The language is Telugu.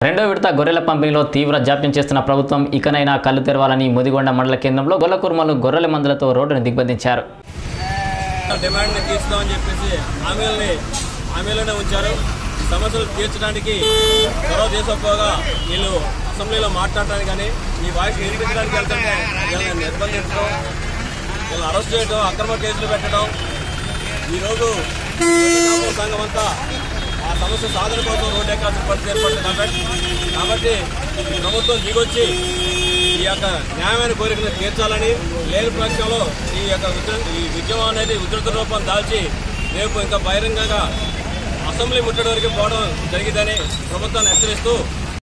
రెండో విడత గొర్రెల పంపిణీలో తీవ్ర జాప్యం చేస్తున్న ప్రభుత్వం ఇకనైనా కళ్ళు తెరవాలని ముదిగొండ మండల కేంద్రంలో గొల్లకుర్మలు గొర్రెల మందులతో రోడ్డును దిగ్బంధించారు డిమాండ్ని తీర్చుదామని చెప్పేసి హామీలని హామీలోనే ఉంచారు సమస్యలు తీర్చడానికి చొరవ చేసుకోగా వీళ్ళు అసెంబ్లీలో మాట్లాడటానికి కానీ ఈ వాయిస్ వినిపించడానికి వెళ్తుంటే వీళ్ళని నిర్బంధించడం వీళ్ళని అరెస్ట్ చేయడం అక్రమ కేసులు పెట్టడం ఈరోజు కాపుల సంఘం అంతా ఆ సమస్య సాధన కోసం రోడ్డు ఎక్కాల్సిన పరిస్థితి ఏర్పడింది కాబట్టి కాబట్టి ఈ ప్రభుత్వం దిగొచ్చి ఈ యొక్క న్యాయమైన కోరికను తీర్చాలని లేని పక్షంలో ఈ యొక్క ఉద్ర- ఈ ఉద్యమం అనేది ఉధృత రూపం దాల్చి రేపు ఇంకా బహిరంగంగా అసెంబ్లీ ముట్టడి వరకు పోవడం జరిగిందని ప్రభుత్వాన్ని హెచ్చరిస్తూ